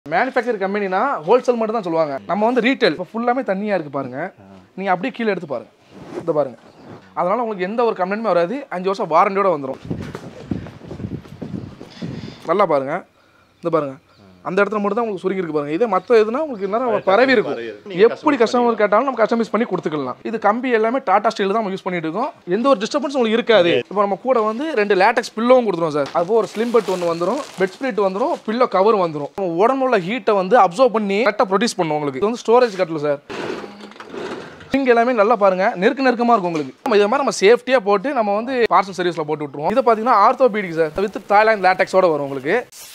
Manufacture கம்பெனினா wholesale மட்டும் தான் சொல்லுவாங்க நம்ம வந்து ரீட்டைல் இப்போ ஃபுல்லாமே தண்ணியாக இருக்குது பாருங்க நீங்கள் அப்படியே கீழே எடுத்து பாருங்க இந்த பாருங்க அதனால உங்களுக்கு எந்த ஒரு கம்ப்ளைண்ட்டுமே வராது அஞ்சு வருஷம் வாரண்டியோட வந்துடும் நல்லா பாருங்க இந்த பாருங்க அந்த இடத்துல மட்டும் தான் உங்களுக்கு சுருங்கி இருக்கு பாருங்க இதே மற்ற இதுனா உங்களுக்கு நேரம் பரவி இருக்கும் எப்படி கஸ்டமர் கேட்டாலும் நம்ம கஸ்டமைஸ் பண்ணி கொடுத்துக்கலாம் இது கம்பி எல்லாமே டாடா ஸ்டீல் தான் நம்ம யூஸ் பண்ணிட்டு இருக்கோம் எந்த ஒரு டிஸ்டர்பன்ஸ் உங்களுக்கு இருக்காது இப்போ நம்ம கூட வந்து ரெண்டு லேட்டக்ஸ் பில்லோவும் கொடுத்துருவோம் சார் அது ஒரு ஸ்லிம் பெட் ஒன்று வந்துடும் பெட் ஸ்பிரிட் வந்துடும் பில்லோ கவர் வந்துடும் நம்ம உடம்புல உள்ள ஹீட்டை வந்து அப்சர்வ் பண்ணி கரெக்டாக ப்ரொடியூஸ் பண்ணும் உங்களுக்கு இது வந்து ஸ்டோரேஜ் கட்டில் சார் இங்க எல்லாமே நல்லா பாருங்க நெருக்க நெருக்கமா இருக்கும் உங்களுக்கு நம்ம இதை மாதிரி நம்ம சேஃப்டியா போட்டு நம்ம வந்து பார்சல் சர்வீஸ்ல போட்டு விட்டுருவோம் இதை பாத்தீங்கன்னா ஆர்த்தோபீடிக் சார் வித் தாய்லாந்து லேட்டக்ஸோட வரும் உங்களுக்கு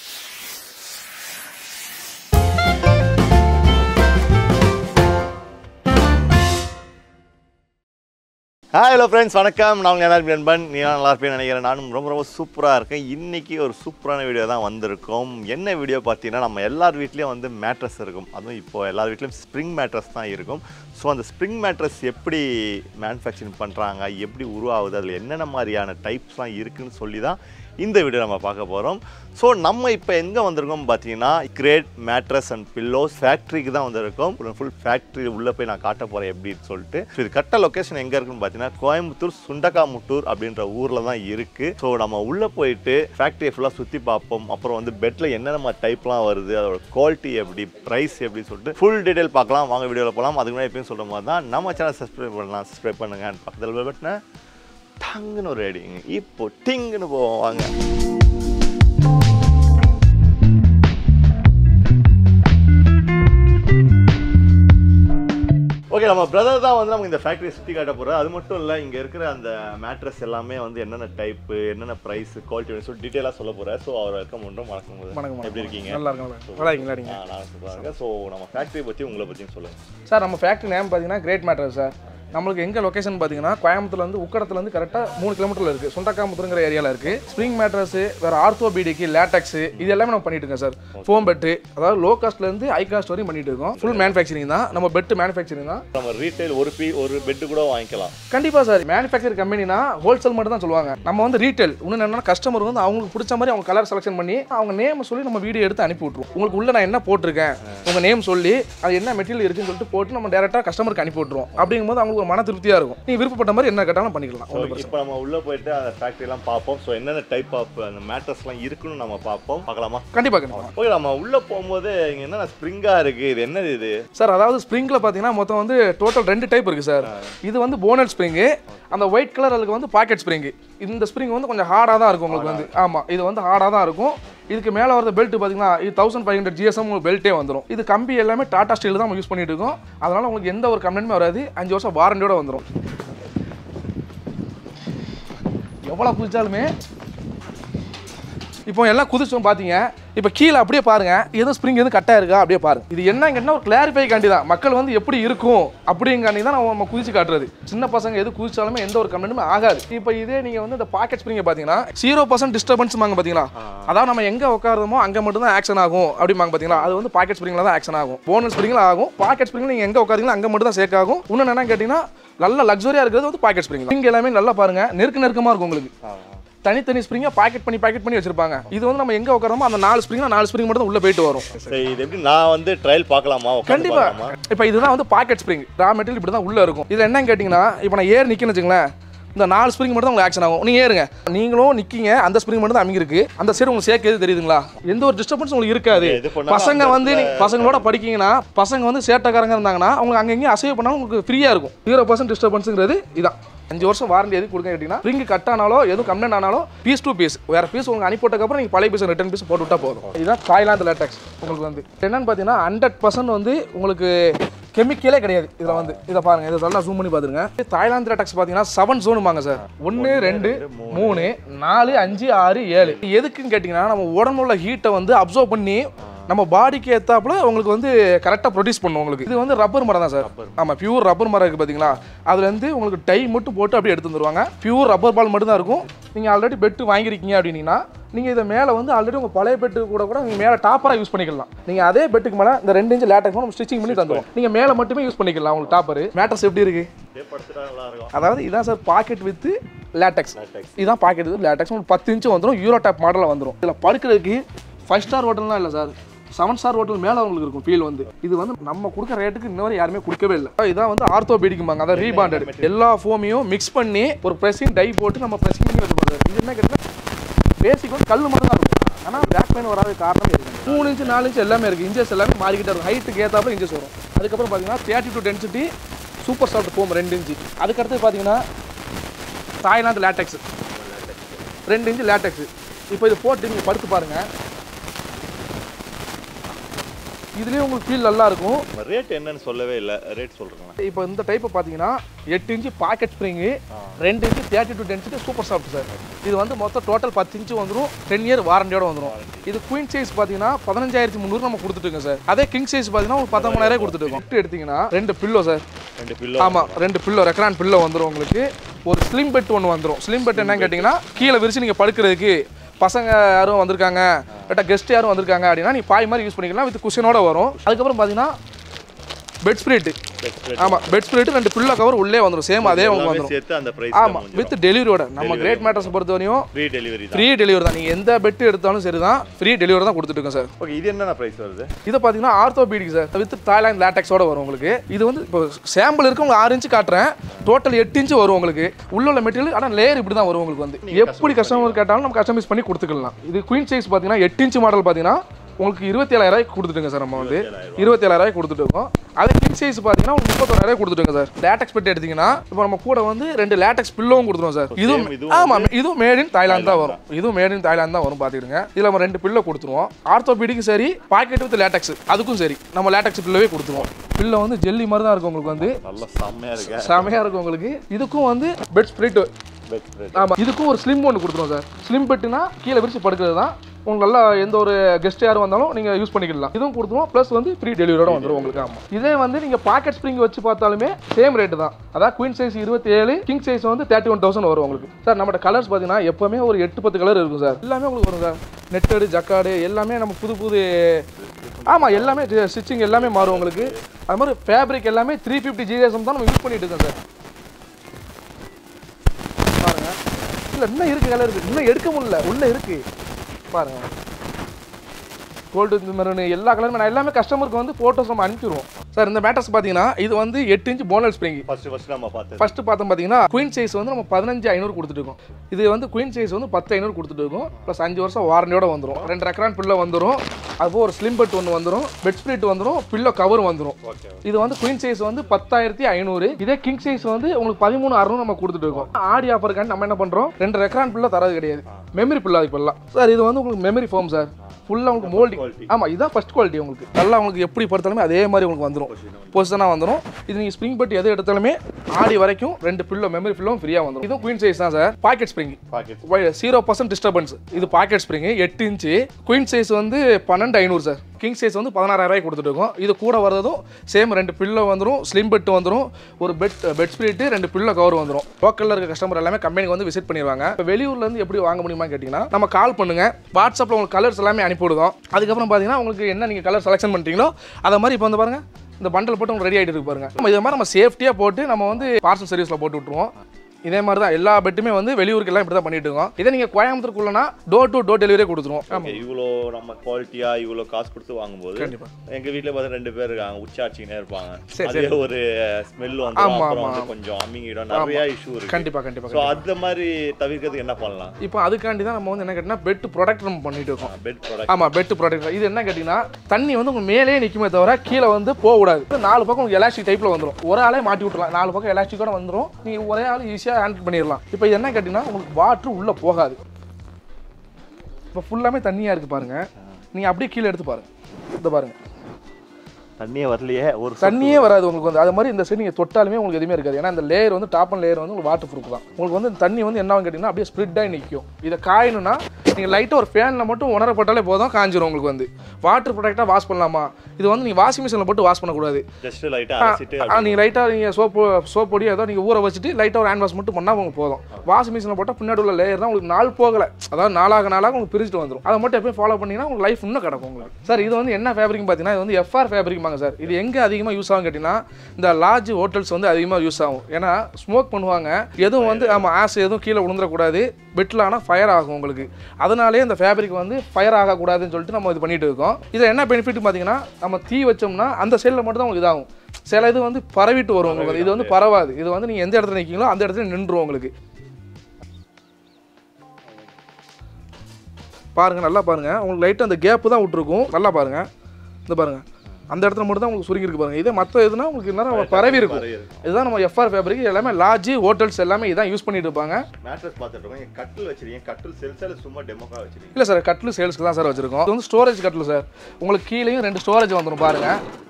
ஹாய் ஹலோ ஃப்ரெண்ட்ஸ் வணக்கம் நான் உங்கள் எல்லாரும் நண்பன் நீ நல்லா இருப்பேன்னு நினைக்கிறேன் நானும் ரொம்ப ரொம்ப சூப்பராக இருக்கேன் இன்றைக்கி ஒரு சூப்பரான வீடியோ தான் வந்திருக்கோம் என்ன வீடியோ பார்த்தீங்கன்னா நம்ம எல்லார் வீட்லேயும் வந்து மேட்ரஸ் இருக்கும் அதுவும் இப்போ எல்லார் வீட்லேயும் ஸ்ப்ரிங் மேட்ரஸ் தான் இருக்கும் ஸோ அந்த ஸ்ப்ரிங் மேட்ரஸ் எப்படி மேனுஃபேக்சரிங் பண்ணுறாங்க எப்படி உருவாகுது அதில் என்னென்ன மாதிரியான டைப்ஸ்லாம் இருக்குன்னு சொல்லி தான் இந்த வீடியோ நம்ம பார்க்க போகிறோம் ஸோ நம்ம இப்போ எங்கே வந்திருக்கோம் பார்த்தீங்கன்னா கிரேட் மேட்ரஸ் அண்ட் பில்லோஸ் ஃபேக்ட்ரிக்கு தான் வந்திருக்கோம் ஃபுல் ஃபேக்ட்ரி உள்ளே போய் நான் காட்ட போகிறேன் எப்படின்னு சொல்லிட்டு ஸோ இது கரெக்டாக லொக்கேஷன் எங்கே இருக்குன்னு பார்த்தீங்கன்னா கோயம்புத்தூர் சுண்டக்காமுட்டூர் அப்படின்ற ஊரில் தான் இருக்குது ஸோ நம்ம உள்ளே போயிட்டு ஃபேக்ட்ரியை ஃபுல்லாக சுற்றி பார்ப்போம் அப்புறம் வந்து பெட்டில் என்னென்ன டைப்லாம் வருது அதோட குவாலிட்டி எப்படி ப்ரைஸ் எப்படின்னு சொல்லிட்டு ஃபுல் டீடைல் பார்க்கலாம் வாங்க வீடியோவில் போகலாம் அதுக்கு முன்னாடி எப்பயும் சொல்கிற மாதிரி தான் நம்ம சேனல் சப்ஸ்கிரைப் பண்ணலாம் சப்ஸ்கிரைப் பண்ணுங்க and பக்கத்தில் பட்டின டங்குன்னு ஒரு அடிங்க இப்போ டிங்குன்னு போவோம் வாங்க ஓகே நம்ம பிரதர் தான் வந்து நமக்கு இந்த ஃபேக்ட்ரியை சுற்றி காட்ட போகிறோம் அது மட்டும் இல்லை இங்கே இருக்கிற அந்த மேட்ரஸ் எல்லாமே வந்து என்னென்ன டைப்பு என்னென்ன ப்ரைஸ் குவாலிட்டி சொல்லி டீட்டெயிலாக சொல்ல போகிறேன் ஸோ அவர் வெல்கம் பண்ணுறோம் வணக்கம் brother. வணக்கம் எப்படி இருக்கீங்க நல்லா இருக்கும் நல்லா இருக்கீங்களா நீங்க ஆ, நான் சூப்பராக இருக்கேன் ஸோ நம்ம ஃபேக்ட்ரி பற்றி உங்களை பற்றியும் சொல்லுங்கள் சார் நம்ம ஃபேக்ட்ரி நேம் பார்த்தீங்கன்னா கிரேட் மேட்டர் சார் நம்மளுக்கு எங்க லொகேஷன் பார்த்தீங்கன்னா கோயம்புத்தூர்லேருந்து உக்கடத்துலேருந்து கரெக்டாக மூணு கிலோமீட்டரில் இருக்குது சுண்டக்காமுத்தூருங்கிற ஏரியாவில் இருக்குது ஸ்ப்ரிங் மேட்ரஸ் வேறு ஆர்த்தோபீடிக்கு லேட்டக்ஸ் இது எல்லாமே நம்ம பண்ணிட்டு இருக்கோம் சார் ஃபோம் பெட்டு அதாவது லோ காஸ்ட்லேருந்து ஹை காஸ்ட் வரையும் பண்ணிட்டு இருக்கோம் ஃபுல் மேனுஃபேக்சரிங் தான் நம்ம பெட்டு மேனுஃபேக்சரிங் தான் நம்ம ரீட்டைல் ஒரு பீ ஒரு பெட்டு கூட வாங்கிக்கலாம் கண்டிப்பா சார் மேனுஃபேக்சர் கம்பெனினா ஹோல்சேல் மட்டும் தான் சொல்லுவாங்க நம்ம வந்து ரீட்டைல் இன்னும் என்னன்னா கஸ்டமர் வந்து அவங்களுக்கு பிடிச்ச மாதிரி அவங்க கலர் செலக்ஷன் பண்ணி அவங்க நேம் சொல்லி நம்ம வீடியோ எடுத்து அனுப்பி விட்ருவோம் உங்களுக்கு உள்ள நான் என்ன போட்டிருக்கேன் உங்க நேம் சொல்லி அது என்ன மெட்டீரியல் இருக்குன்னு சொல்லிட்டு போட்டு நம்ம டேரக்டா கஸ்டமருக்கு அனுப்பி விட்ருவோம் அப்படிங்கும்போது அவங்களுக்கு ஒரு மன திருப்தியா இருக்கும் நீ விருப்பப்பட்ட மாதிரி என்ன கேட்டாலும் பண்ணிக்கலாம் ஒன்றும் பிரச்சனை இப்போ நம்ம உள்ளே போயிட்டு அந்த ஃபேக்ட்ரிலாம் பார்ப்போம் ஸோ என்னென்ன டைப் ஆஃப் அந்த மேட்ரஸ்லாம் இருக்குன்னு நம்ம பார்ப்போம் பார்க்கலாமா கண்டிப்பா கண்டிப்பா ஓகே நம்ம உள்ளே போகும்போது இங்கே என்னென்ன ஸ்ப்ரிங்காக இருக்குது இது என்னது இது சார் அதாவது ஸ்ப்ரிங்கில் பார்த்தீங்கன்னா மொத்தம் வந்து டோட்டல் ரெண்டு டைப் இருக்குது சார் இது வந்து போனட் ஸ்ப்ரிங்கு அந்த ஒயிட் கலர் அதுக்கு வந்து பாக்கெட் ஸ்ப்ரிங்கு இந்த ஸ்ப்ரிங் வந்து கொஞ்சம் ஹார்டாக தான் இருக்கும் உங்களுக்கு வந்து ஆமாம் இது வந்து ஹார்டாக தான் இருக்கும் இதுக்கு மேலே வரது பெல்ட் பார்த்தீங்கன்னா இது தௌசண்ட் ஃபைவ் ஹண்ட்ரட் ஜிஎஸ்எம் உங்களுக்கு பெல்ட்டே வந்துடும் இது கம்பி எல்லாமே டாடா ஸ்டீல் தான் நம்ம யூஸ் பண்ணிட்டு இருக்கோம் அதனால உங்களுக்கு எந்த ஒரு கம்ப்ளைண்ட்டுமே வராது அஞ்சு வருஷம் வாரண்டியோட வந்துடும் எவ்வளோ குதிச்சாலுமே இப்போ எல்லாம் குதிச்சோம் பார்த்தீங்க இப்போ கீழே அப்படியே பாருங்க எதுவும் ஸ்ப்ரிங் எதுவும் கட்டாக இருக்கா அப்படியே பாருங்க இது என்ன கேட்டால் ஒரு கிளாரிஃபை காண்டி தான் மக்கள் வந்து எப்படி இருக்கும் அப்படிங்காண்டி தான் நம்ம நம்ம குதிச்சு காட்டுறது சின்ன பசங்க எது குதிச்சாலுமே எந்த ஒரு கம்ப்ளைண்ட்டுமே ஆகாது இப்போ இதே நீங்கள் வந்து இந்த பாக்கெட் ஸ்ப்ரிங்கை பார்த்தீங்கன்னா ஜீரோ பர்சன்ட் டிஸ்டர்பன்ஸ் வாங்க பார்த்தீங்களா அதாவது நம்ம எங்கே உட்காருமோ அங்கே மட்டும் தான் ஆக்ஷன் ஆகும் அப்படிம்பாங்க பார்த்தீங்களா அது வந்து பாக்கெட் ஸ்ப்ரிங்கில் தான் ஆக்ஷன் ஆகும் போனல் ஸ்ப்ரிங்கில் ஆகும் பாக்கெட் ஸ்ப்ரிங்கில் நீங்கள் எங்கே உட்காரீங்களோ அங்கே மட்டும் தான் சேக் ஆகும் இன்னும் என்ன கேட்டிங்கன்னா நல்ல லக்ஸரியாக இருக்கிறது வந்து பாக்கெட் ஸ்ப்ரிங் ஸ்ப்ரிங் எல்லாமே நல்லா பாருங்க நெருக்க நெருக்கமாக இருக்கும் உங்களுக்கு தனித்தனி ஸ்ப்ரிங்கை பாக்கெட் பண்ணி பாக்கெட் பண்ணி வச்சிருப்பாங்க இது வந்து நம்ம எங்க உட்காரமோ அந்த நாலு ஸ்ப்ரிங் நாலு ஸ்ப்ரிங் மட்டும் தான் உள்ள போயிட்டு வரும் சரி இது எப்படி நான் வந்து ட்ரையல் பார்க்கலாமா உட்காந்து கண்டிப்பா பார்க்கலாமா இப்போ இதுதான் வந்து பாக்கெட் ஸ்ப்ரிங் ரா மெட்டீரியல் இப்படி தான் உள்ள இருக்கும் இது என்னன்னு கேட்டிங்கன்னா இப்போ நான் ஏர் நிற்கன்னு வச்சுங்களேன் இந்த நாலு ஸ்ப்ரிங் மட்டும் தான் உங்களுக்கு ஆக்ஷன் ஆகும் நீங்க ஏறுங்க நீங்களும் நிக்கீங்க அந்த ஸ்ப்ரிங் மட்டும் தான் அமைங்கிருக்கு அந்த சைடு உங்களுக்கு சேர்க்கிறது தெரியுதுங்களா எந்த ஒரு டிஸ்டர்பன்ஸ் உங்களுக்கு இருக்காது எது பண்ணாலும் பசங்க அந்த வந்து நீ- பசங்களோட படிக்கீங்கன்னா பசங்க வந்து சேட்டைக்காரங்க இருந்தாங்கன்னா அவங்க அங்க இங்கேயும் அசைவ் பண்ணாலும் உங்களுக்கு ஃப்ரீயா இருக்கும் ஜீரோ பர்சன்ட் டிஸ்டர்பன்ஸுங்கிறது இதான் அஞ்சு வருஷம் வாரண்டி எதுக்கு கொடுங்க கேட்டிங்கன்னா ரிங் கட் ஆனாலோ எதுவும் கம்ப்ளைண்ட் ஆனாலும் பீஸ் டு பீஸ் வேற பீஸ் உங்களுக்கு அனுப்பிவிட்டக்கப்புறம் நீங்கள் பழைய பீஸ் ரிட்டர்ன் பீஸ் போட்டு விட்டா போதும் இதுதான் தாய்லாந்து லேட்டக்ஸ் உங்களுக்கு வந்து என்னன்னு பார்த்தீங்கன்னா ஹண்ட்ரட் பர்சன்ட் வந்து உங்களுக்கு கெமிக்கலே கிடையாது இதில் வந்து இதை பாருங்க இதை நல்லா ஜூம் பண்ணி பார்த்துருங்க தாய்லாந்து லேட்டக்ஸ் பார்த்தீங்கன்னா செவன் ஜோனுமாங்க சார் ஒன்று ரெண்டு மூணு நாலு அஞ்சு ஆறு ஏழு எதுக்குன்னு கேட்டிங்கன்னா நம்ம உடம்புல உள்ள ஹீட்டை வந்து அப்சர்வ் பண்ணி நம்ம பாடிக்கு ஏத்தாப்புல உங்களுக்கு வந்து கரெக்டாக ப்ரொடியூஸ் பண்ணும் உங்களுக்கு இது வந்து ரப்பர் மரம் தான் சார் ஆமாம் பியூர் ரப்பர் மரம் இருக்குது பார்த்தீங்களா அதுலேருந்து உங்களுக்கு டை மட்டும் போட்டு அப்படியே எடுத்து வந்துருவாங்க பியூர் ரப்பர் பால் மட்டும் தான் இருக்கும் நீங்கள் ஆல்ரெடி பெட்டு வாங்கியிருக்கீங்க அப்படின்னீங்கன்னா நீங்கள் இதை மேலே வந்து ஆல்ரெடி உங்கள் பழைய பெட்டு கூட கூட நீங்கள் மேலே டாப்பராக யூஸ் பண்ணிக்கலாம் நீங்கள் அதே பெட்டுக்கு மேலே இந்த ரெண்டு இன்ச்சு லேட்டக்ஸ் நம்ம ஸ்டிச்சிங் பண்ணி தந்துடும் நீங்கள் மேலே மட்டுமே யூஸ் பண்ணிக்கலாம் உங்களுக்கு டாப்பர் மேட்டர்ஸ் எப்படி இருக்குது அப்படியே படுத்துட்டா நல்லா இருக்கும் அதாவது இதான் sir pocket with latex Latex. இதான் பாக்கெட் வித் லேட்டக்ஸ் உங்களுக்கு பத்து இன்ச்சு வந்துடும் யூரோ டாப் மாடலில் வந்துடும் இதில் படுக்கிறதுக்கு ஃபைவ் ஸ்டார் ஹோட்டல்லாம் இல்லை சார் செவன் ஸ்டார் ஹோட்டல் மேலே உங்களுக்கு இருக்கும் ஃபீல் வந்து இது வந்து நம்ம கொடுக்குற ரேட்டுக்கு இன்ன வரை யாருமே கொடுக்கவே இல்லை இதான் வந்து ஆர்த்தோபீடிக்கும்பாங்க அதான் ரீபாண்டட் எல்லா ஃபோமையும் மிக்ஸ் பண்ணி ஒரு ப்ரெஸ்ஸிங் டை போட்டு நம்ம ப்ரெஸ்ஸிங் பண்ணி வச்சுருப்பாரு இது என்ன கேட்டால் பேசிக் வந்து கல் மட்டும் தான் இருக்கும் ஆனால் பேக் பெயின் வராத காரணம் இருக்கு மூணு இன்ச்சு நாலு இன்ச்சு எல்லாமே இருக்குது இன்ச்சஸ் எல்லாமே மாறிக்கிட்டே இருக்கும் ஹைட்டுக்கு ஏற்றாப்புல இன்ச்சஸ் வரும் அதுக்கப்புறம் பார்த்தீங்கன்னா thirty two density super soft foam ரெண்டு இன்ச்சு அதுக்கடுத்து பார்த்தீங்கன்னா தாய்லாந்து லேட்டெக்ஸ் ரெண்டு இன்ச்சு லேட்டெக்ஸ் இப்போ இது போட்டு நீங்கள் படுத்து பாருங்கள் இதுலேயே உங்களுக்கு ஃபீல் நல்லா இருக்கும் ரேட் என்னன்னு சொல்லவே இல்லை ரேட் சொல்றேங்களா இப்போ இந்த டைப்பை பார்த்தீங்கன்னா எட்டு இன்ச்சு பாக்கெட் ஸ்ப்ரிங்கு ரெண்டு inch thirty two density super soft sir இது வந்து மொத்தம் டோட்டல் பத்து இன்ச்சு வந்துடும் டென் இயர் வாரண்டியோட வந்துடும் இது குயின் சைஸ் பார்த்தீங்கன்னா பதினஞ்சாயிரத்தி முந்நூறு நம்ம கொடுத்துட்டுங்க சார் அதே கிங் சைஸ் பார்த்தீங்கன்னா உங்களுக்கு பத்தொம்பதாயிரம் கொடுத்துட்டு இருக்கோம் எடுத்தீங்கன்னா ரெண்டு பில்லோ சார் ரெண்டு பில்லோ ஆமாம் ரெண்டு பில்லோ ரெக்ரான் பில்லோ வந்துடும் உங்களுக்கு ஒரு ஸ்லிம் பெட் ஒன்று வந்துடும் ஸ்லிம் பெட் என்னன்னு கேட்டிங்கன்னா கீழே விரிச்சு நீங்கள் படுக்கிறதுக்கு பசங்க யாரும் வந்திருக்காங்க இல்லாட்டா கெஸ்ட் யாரும் வந்திருக்காங்க அப்படின்னா நீ பாய் மாதிரி யூஸ் பண்ணிக்கலாம் வித் குஷனோட வரும் அதுக்கப்புறம் பார்த்தீங்கன்னா பெட் ஸ்ப்ரீட்டு ஆமாம் பெட் ஸ்ப்ரீட்டு ரெண்டு பில்லோ கவர் உள்ளே வந்துடும் சேம் அதே உங்களுக்கு வந்துடும் சேர்த்து அந்த பிரைஸ் ஆமாம் வித் டெலிவரியோட நம்ம கிரேட் மேட்டர்ஸ் பொறுத்த வரையும் ஃப்ரீ டெலிவரி தான் ஃப்ரீ டெலிவரி தான் நீங்கள் எந்த பெட் எடுத்தாலும் சரி தான் ஃப்ரீ டெலிவரி தான் கொடுத்துட்டு இருக்கோம் சார் ஓகே இது என்னென்ன பிரைஸ் வருது இதை பார்த்தீங்கன்னா ஆர்த்தோபீடிக் சார் வித் தாய்லாந்து லேட்டக்ஸோட வரும் உங்களுக்கு இது வந்து இப்போ சாம்பிள் இருக்கு உங்களுக்கு ஆறு இன்ச்சு காட்டுறேன் டோட்டல் எட்டு இன்ச்சு வரும் உங்களுக்கு உள்ள உள்ள மெட்டீரியல் ஆனால் லேயர் இப்படி தான் வரும் உங்களுக்கு வந்து எப்படி கஸ்டமர் கேட்டாலும் நம்ம கஸ்டமைஸ் பண்ணி கொடுத்துக்கலாம் இது குயின் சைஸ் பார்த்தீங்கன்னா எட்டு இன்ச்சு மாடல் பார்த்தீங்கன்னா உங்களுக்கு இருபத்தி ஏழாயிரம் கொடுத்துட்டுங்க சார் நம்ம வந்து இருபத்தி ஏழாயிரம் கொடுத்துட்டு இருக்கோம் அதே கிங் சைஸ் பார்த்தீங்கன்னா உங்களுக்கு முப்பத்தொன்னாயிரம் கொடுத்துட்டுங்க சார் லேட்டக்ஸ் பெட் எடுத்தீங்கன்னா இப்போ நம்ம கூட வந்து ரெண்டு லேட்டக்ஸ் பில்லோவும் கொடுத்துருவோம் சார் இதுவும் இதுவும் ஆமாம் இதுவும் மேட் இன் தாய்லாந்து தான் வரும் இதுவும் மேட் இன் தாய்லாந்து தான் வரும் பார்த்துக்கிடுங்க இதில் நம்ம ரெண்டு பில்லோ கொடுத்துருவோம் ஆர்த்தோபீடிக்கும் சரி பாக்கெட் வித் லேட்டக்ஸ் அதுக்கும் சரி நம்ம லேட்டக்ஸ் பில்லோவே கொடுத்துருவோம் பில்லோ வந்து ஜெல்லி மாதிரி தான் இருக்கும் உங்களுக்கு வந்து நல்லா செம்மையா இருக்கு செமையாக இருக்கும் உங்களுக்கு இதுக்கும் வந்து பெட் ஸ்ப்ரிட் பெட் ஸ்ப்ரெட் ஆமாம் இதுக்கும் ஒரு ஸ்லிம் ஒன்று கொடுத்துருவோம் சார் ஸ்லிம் பெட்டுனா கீழே விரிச்சு படுக்கிறது தான் உங்களுக்கு நல்லா எந்த ஒரு கெஸ்ட் யாரும் வந்தாலும் நீங்கள் யூஸ் பண்ணிக்கலாம் இதுவும் கொடுத்துருவோம் ப்ளஸ் வந்து ஃப்ரீ டெலிவரியோட வந்துடும் உங்களுக்கு ஆமாம் இதே வந்து நீங்கள் பாக்கெட் ஸ்ப்ரிங் வச்சு பார்த்தாலுமே சேம் ரேட்டு தான் அதான் குயின் சைஸ் இருபத்தி ஏழு கிங் சைஸ் வந்து தேர்ட்டி ஒன் தௌசண்ட் வரும் உங்களுக்கு சார் நம்மளோட கலர்ஸ் பார்த்தீங்கன்னா எப்போவுமே ஒரு எட்டு பத்து கலர் இருக்கும் சார் எல்லாமே உங்களுக்கு வரும் சார் நெட்டடு ஜக்காடு எல்லாமே நம்ம புது புது ஆமாம் எல்லாமே ஸ்டிச்சிங் எல்லாமே மாறும் உங்களுக்கு அது மாதிரி ஃபேப்ரிக் எல்லாமே த்ரீ ஃபிஃப்டி ஜிஎஸ்எம் தான் நம்ம யூஸ் பண்ணிட்டு இருக்கோம் சார் பாருங்க இல்லை இன்னும் இருக்கு கலர் இருக்கு இன்னும் எடுக்க முடியல உள்ள இருக்கு பாருங்க கோல்டு மெரூன் எல்லா கலருமே நான் எல்லாமே கஸ்டமருக்கு வந்து ஃபோட்டோஸ் நம்ம அனுப்பிடுவோம் சார் இந்த மேட்டர்ஸ் பார்த்தீங்கன்னா இது வந்து எட்டு inch Bonnell spring first first நம்ம பார்த்தது ஃபர்ஸ்ட் பார்த்தோம் பார்த்தீங்கன்னா குயின் சைஸ் வந்து நம்ம பதினஞ்சு ஐநூறு கொடுத்துட்டு இருக்கோம் இது வந்து குயின் சைஸ் வந்து பத்து ஐநூறு கொடுத்துட்டு இருக்கோம் ப்ளஸ் அஞ்சு வருஷம் வாரண்டியோட வந்துடும் ரெண்டு ரெக்ரான் பில்லோ வந்துடும் அதுபோல் ஒரு ஸ்லிம் பெட் ஒன்று வந்துடும் பெட் ஸ்ப்ரிட் வந்துடும் பில்லோ கவர் வந்துடும் ஓகே இது வந்து குயின் சைஸ் வந்து பத்தாயிரத்தி ஐநூறு இதே கிங் சைஸ் வந்து உங்களுக்கு பதிமூணு அறுநூறு நம்ம கொடுத்துட்டு இருக்கோம் ஆடி ஆஃபருக்காண்டி நம்ம என்ன பண்ணுறோம் ரெண்டு ரெக்ரான் பில்லோ தரது கிடையாது மெமரி பில்லோ அதுக்கு இப்போல்லாம் சார் இது வந்து உங்களுக்கு மெமரி ஃபோம் சார் ஃபுல்லாக உங்களுக்கு மோல்டிங் quality. ஆமாம் இதுதான் ஃபர்ஸ்ட் குவாலிட்டி உங்களுக்கு நல்லா உங்களுக்கு எப்படி படுத்தாலுமே அதே மாதிரி உங்களுக்கு வந்துடும் பொசிஷனாக வந்துடும் இது நீங்கள் ஸ்ப்ரிங் பட் எது எடுத்தாலுமே ஆடி வரைக்கும் ரெண்டு பில்லோ மெமரி பில்லோவும் ஃப்ரீயாக வந்துடும் இதுவும் குயின் சைஸ் தான் sir pocket spring pocket zero percent disturbance இது பாக்கெட் ஸ்ப்ரிங் எட்டு இன்ச்சு குயின் சைஸ் வந்து பன்னெண்டு ஐநூறு சார் கிங் சைஸ் வந்து பதினாறாயிரம் கொடுத்துட்டு இருக்கோம் இது கூட வரதும் சேம் ரெண்டு பில்லோ வந்துடும் ஸ்லிம் பெட் வந்துடும் ஒரு பெட் பெட் ஸ்பிரிட்டு ரெண்டு பில்லோ கவர் வந்துடும் லோக்கலில் இருக்க கஸ்டமர் எல்லாமே கம்பெனிக்கு வந்து விசிட் பண்ணிடுவாங்க இப்போ வெளியூர்லேருந்து எப்படி வாங்க முடியுமா கேட்டிங்கன்னா நம்ம கால் பண்ணுங்க வாட்ஸ்அப்பில் உங்களுக்கு கலர்ஸ் எல்லாமே அனுப்பிவிடுவோம் அதுக்கப்புறம் பார்த்தீங்கன்னா உங்களுக்கு என்ன நீங்கள் கலர் செலெக்ஷன் பண்ணிட்டீங்களோ அதை மாதிரி இப்போ வந்து பாருங்க இந்த பண்டல் போட்டு உங்களுக்கு ரெடி ஆகிட்டு இருக்கு பாருங்க நம்ம இதை மாதிரி நம்ம சேஃப்டியாக போட்டு நம்ம வந்து பார்சல் சர்வீஸில் போட்டு விட்ருவோம் இதே மாதிரி தான் எல்லா பெட்டுமே வந்து வெளியூருக்கு எல்லாம் இப்படி தான் பண்ணிட்டு இருக்கோம் இதே நீங்கள் கோயம்புத்தூருக்குள்ளனா டோர் டு டோர் டெலிவரியே கொடுத்துருவோம் ஆமாம் இவ்வளோ நம்ம குவாலிட்டியா இவ்வளோ காசு கொடுத்து வாங்கும்போது கண்டிப்பா. எங்க வீட்ல பார்த்தா ரெண்டு பேர் இருக்காங்க உச்சாச்சினே இருப்பாங்க சரி, அதே ஒரு ஸ்மெல் வந்து ஆமா, அப்புறம் ஆமா. வந்து கொஞ்சம் அம்மிங்கிடும் நிறைய இஷ்யூ இருக்கு கண்டிப்பாக கண்டிப்பாக ஸோ அந்த மாதிரி தவிர்க்கிறதுக்கு என்ன பண்ணலாம் இப்போ அதுக்காண்டி தான் நம்ம வந்து என்ன கேட்டிங்கன்னா பெட் ப்ராடக்ட் நம்ம பண்ணிட்டு இருக்கோம் பெட் ப்ராடக்ட் ஆமாம் பெட் ப்ராடக்ட் இது என்ன கேட்டிங்கன்னா தண்ணி வந்து உங்க மேலே நிற்குமே தவிர கீழே வந்து போகக்கூடாது நாலு பக்கம் உங்களுக்கு எலாஸ்டிக் டைப்பில் வந்துடும் ஒரு ஆளே மாட்டி விட்டுலாம் நாலு பக்கம் எலாஸ்டிக்கோட வந்துடும் நீங்கள் ஒரே ஆள் ஈஸியாக ஹேண்டில் பண்ணிடலாம் இப்போ இது என்ன கேட்டிங்கன்னா உங்களுக்கு வாட்ரு உள்ளே போகாது இப்போ ஃபுல்லாமே தண்ணியாக இருக்குது பாருங்கள் நீங்கள் அப்படியே கீழே எடுத்து பாருங்க இந்த பாருங்க தண்ணியே வரலையே ஒரு தண்ணியே வராது உங்களுக்கு வந்து அது மாதிரி இந்த சைடு நீங்கள் தொட்டாலுமே உங்களுக்கு எதுவுமே இருக்காது ஏன்னா இந்த லேயர் வந்து டாப் அண்ட் லேயர் வந்து உங்களுக்கு வாட்டர் ப்ரூஃப் தான் உங்களுக்கு வந்து இந்த தண்ணி வந்து என்ன கேட்டிங்கன்னா அப்படியே ஸ்ப்ரிட் ஆகி நிற்கும் இதை காயணும்னா நீங்கள் லைட்டாக ஒரு ஃபேனில் மட்டும் உணரப்பட்டாலே போதும் காஞ்சிரும் உங்களுக்கு வந்து வாட்டர் ப்ராடக்டாக வாஷ் பண்ணலாமா இது வந்து நீங்கள் வாஷிங் மிஷினில் போட்டு வாஷ் பண்ணக்கூடாது ஜஸ்ட் லைட்டா அரைச்சிட்டு நீங்கள் லைட்டாக நீங்கள் சோப்பு சோப் பொடி ஏதோ நீங்கள் ஊற வச்சுட்டு லைட்டாக ஒரு ஹேண்ட் வாஷ் மட்டும் பண்ணால் உங்களுக்கு போதும் வாஷிங் மிஷினில் போட்டால் பின்னாடி உள்ள லேயர் தான் உங்களுக்கு நாள் போகலை அதாவது நாளாக நாளாக உங்களுக்கு பிரிச்சுட்டு வந்துடும் அதை மட்டும் எப்பயும் ஃபாலோ பண்ணிங்கன்னா உங்களுக்கு லைஃப் இன்னும் கிடக்கும் உங்களுக்கு சார் இது வந்து என்ன ஃபேப்ரிக் பார்த்தீங்கன்னா இது வந்து எஃப்ஆர் ஃபேப்ரிக் ஆமாங்க சார் இது எங்கே அதிகமாக யூஸ் ஆகும் கேட்டிங்கன்னா இந்த லார்ஜ் ஹோட்டல்ஸ் வந்து அதிகமாக யூஸ் ஆகும் ஏன்னா ஸ்மோக் பண்ணுவாங்க எதுவும் வந்து ஆமாம் ஆஸ் எதுவும் கீழே விழுந்துடக்கூடாது பெட்டில் ஆனால் ஃபயர் ஆகும் உங்களுக்கு அதனாலே இந்த ஃபேப்ரிக் வந்து ஃபயர் ஆகக்கூடாதுன்னு சொல்லிட்டு நம்ம இது பண்ணிட்டு இருக்கோம் இதில் என்ன பெனிஃபிட் பார்த்தீங்கன்னா நம்ம தீ வச்சோம்னா அந்த சைடில் மட்டும் தான் உங்களுக்கு இதாகும் சில இது வந்து பரவிட்டு வரும் உங்களுக்கு இது வந்து பரவாது இது வந்து நீங்கள் எந்த இடத்துல நிற்கீங்களோ அந்த இடத்துல நின்றுரும் உங்களுக்கு பாருங்க நல்லா பாருங்க உங்களுக்கு லைட்டாக அந்த கேப்பு தான் விட்டுருக்கும் நல்லா பாருங்க இந்த பாருங்க அந்த இடத்துல மட்டும் தான் உங்களுக்கு சுருங்கி இருக்கு பாருங்க இதே மற்ற இதுனா உங்களுக்கு நேரம் பரவி இருக்கும் பரவி இருக்கும். இதுதான் நம்ம எஃப்ஆர் ஃபேப்ரிக் எல்லாமே லார்ஜ் ஹோட்டல்ஸ் எல்லாமே இதான் யூஸ் பண்ணிட்டு இருப்பாங்க மேட்ரஸ் பார்த்துட்டு இருக்கோம் இங்க கட்டில் வச்சிருக்கீங்க கட்டில் செல்ஸால சும்மா டெமோக்கா வச்சிருக்கீங்க இல்லை சார் கட்டில் சேல்ஸ்க்கு தான் சார் வச்சிருக்கோம் இது வந்து ஸ்டோரேஜ் கட்டில் சார் உங்களுக்கு கீழேயும் ரெண்டு ஸ்டோரேஜ் வந்துடும் பாருங்க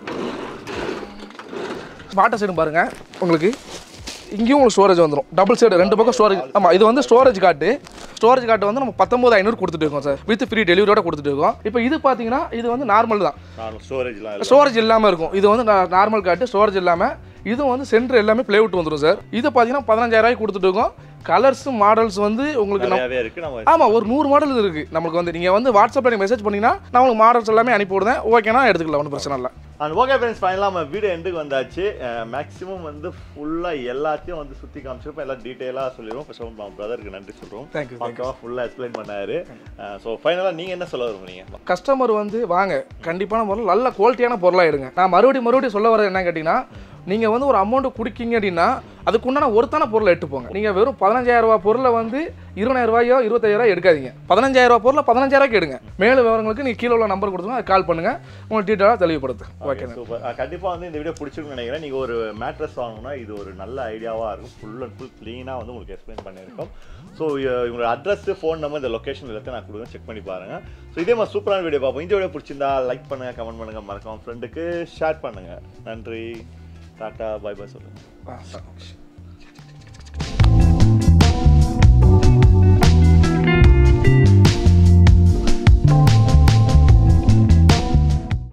வாட்டர் சைடும் பாருங்க உங்களுக்கு இங்கேயும் உங்களுக்கு ஸ்டோரேஜ் வந்துடும் டபுள் சைடு ரெண்டு பக்கம் ஸ்டோரேஜ் ஆமாம் இது வந்து ஸ்டோரேஜ் காட்டு ஸ்டோரேஜ் காட்டு வந்து நம்ம பத்தொம்பது ஐநூறு கொடுத்துட்டு இருக்கோம் சார் வித் ஃப்ரீ டெலிவரியோட கொடுத்துட்டு இருக்கோம் இப்போ இது பார்த்தீங்கன்னா இது வந்து நார்மல் தான் நார்மல் ஸ்டோரேஜ்லாம் இல்லை ஸ்டோரேஜ் இல்லாமல் இருக்கும் இது வந்து நார்மல் காட்டு ஸ்டோரேஜ் இல்லாமல் இது வந்து சென்டர் எல்லாமே பிளேவுட் வந்துடும் சார் இது பார்த்தீங்கன்னா பதினஞ்சாயிரம் ரூபாய்க்கு கொடுத்துட்டு இருக்கோம் கலர்ஸ் மாடல்ஸ் வந்து உங்களுக்கு நம்ம நிறையாவே இருக்கு நம்ம ஆமாம் ஒரு நூறு மாடல் இருக்கு நமக்கு வந்து நீங்கள் வந்து வாட்ஸ்அப்பில் நீங்கள் மெசேஜ் பண்ணீங்கன்னா நான் உங்களுக்கு மாடல்ஸ் எல்லாமே அனுப்பி விடுதேன் ஓகேனா எடுத்துக்கலாம் ஒன்றும் பிரச்சனை இல்லை அண்ட் ஓகே ஃப்ரெண்ட்ஸ் ஃபைனலாக நம்ம வீடியோ எண்டுக்கு வந்தாச்சு மேக்ஸிமம் வந்து ஃபுல்லாக எல்லாத்தையும் வந்து சுற்றி காமிச்சிருப்போம் எல்லாம் டீட்டெயிலாக சொல்லிடுவோம் ஃபர்ஸ்ட் நம்ம பிரதருக்கு நன்றி சொல்கிறோம் Thank you, thank பக்காவாக ஃபுல்லாக எக்ஸ்பிளைன் பண்ணாரு ஸோ ஃபைனலாக நீங்கள் என்ன சொல்ல விரும்புறீங்க கஸ்டமர் வந்து வாங்க கண்டிப்பான பொருள் நல்ல குவாலிட்டியான பொருளாக எடுங்க நான் மறுபடியும் மறுபடியும் சொல்ல வரது என்ன கேட்டிங்கன்னா நீங்கள் வந்து ஒரு அமௌண்ட் கொடுக்கீங்க அப்படின்னா அதுக்குண்டான ஒருத்தான பொருளை எடுத்து போங்க நீங்கள் வெறும் பதினஞ்சாயிரம் ரூபாய் பொருளை வந்து இருபதாயிரம் ரூபாயோ இருபத்தாயிரம் எடுக்காதீங்க பதினஞ்சாயிரம் ரூபாய் பொருளை பதினஞ்சாயிரம் எடுங்க மேலும் விவரங்களுக்கு நீங்கள் கீழே உள்ள நம்பர் கொடுத்துங்க அதை கால் பண்ணுங்க உங்களுக்கு டீட்டெயிலாக தெளிவுபடுத்து ஓகே சூப்பர் கண்டிப்பாக வந்து இந்த வீடியோ பிடிச்சிருக்குன்னு நினைக்கிறேன் நீங்கள் ஒரு மேட்ரஸ் வாங்கணும்னா இது ஒரு நல்ல ஐடியாவாக இருக்கும் ஃபுல் அண்ட் ஃபுல் க்ளீனாக வந்து உங்களுக்கு எக்ஸ்பிளைன் பண்ணியிருக்கோம் ஸோ இவங்களோட அட்ரஸ் ஃபோன் நம்பர் இந்த லொக்கேஷன் எல்லாத்தையும் நான் கொடுங்க செக் பண்ணி பாருங்கள் ஸோ இதே மாதிரி சூப்பரான வீடியோ பார்ப்போம் இந்த வீடியோ பிடிச்சிருந்தா லைக் பண்ணுங்கள் கமெண்ட் பண்ணுங்கள் மறக்காம ஃப்ரெண்டுக்கு ஷேர் பண்ணுங்கள் நன்றி டாட்டா பை பை சொல்லுங்கள் ஆ